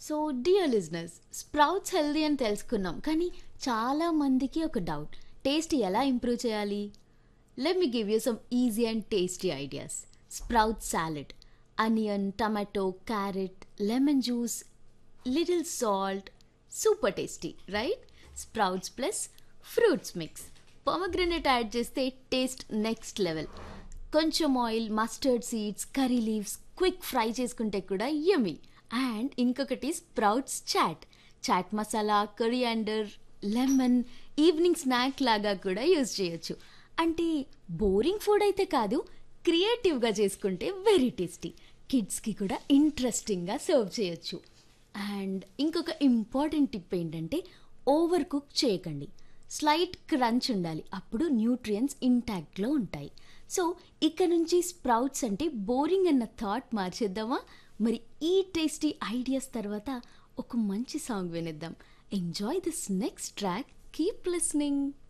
so dear listeners sprouts healthy అని తెలుసుకున్నాం కానీ చాలా మందికి ఒక డౌట్ టేస్ట్ ఎలా ఇంప్రూవ్ చేయాలి let me give you some easy and tasty ideas sprout salad onion tomato carrot lemon juice little salt super tasty right sprouts plus fruits mix pomegranate add చేస్తే taste next level కొంచెం oil mustard seeds curry leaves quick fry చేసుకుంటే కూడా yummy and ఇంకొకటి sprouts chaat chaat masala coriander lemon evening snack లాగా కూడా use చేయొచ్చు అంటే boring food అయితే కాదు క్రియేటివ్గా చేసుకుంటే వెరీ టేస్టీ కిడ్స్కి కూడా ఇంట్రెస్టింగ్గా సర్వ్ చేయొచ్చు అండ్ ఇంకొక ఇంపార్టెంట్ టిప్ ఏంటంటే ఓవర్ కుక్ చేయకండి స్లైట్ క్రంచ్ ఉండాలి అప్పుడు న్యూట్రియన్స్ ఇంటాక్ట్లో ఉంటాయి సో ఇక నుంచి స్ప్రౌట్స్ అంటే బోరింగ్ అన్న థాట్ మార్చేద్దామా మరి ఈ టేస్టీ ఐడియాస్ తర్వాత ఒక మంచి సాంగ్ వినిద్దాం enjoy this next track keep listening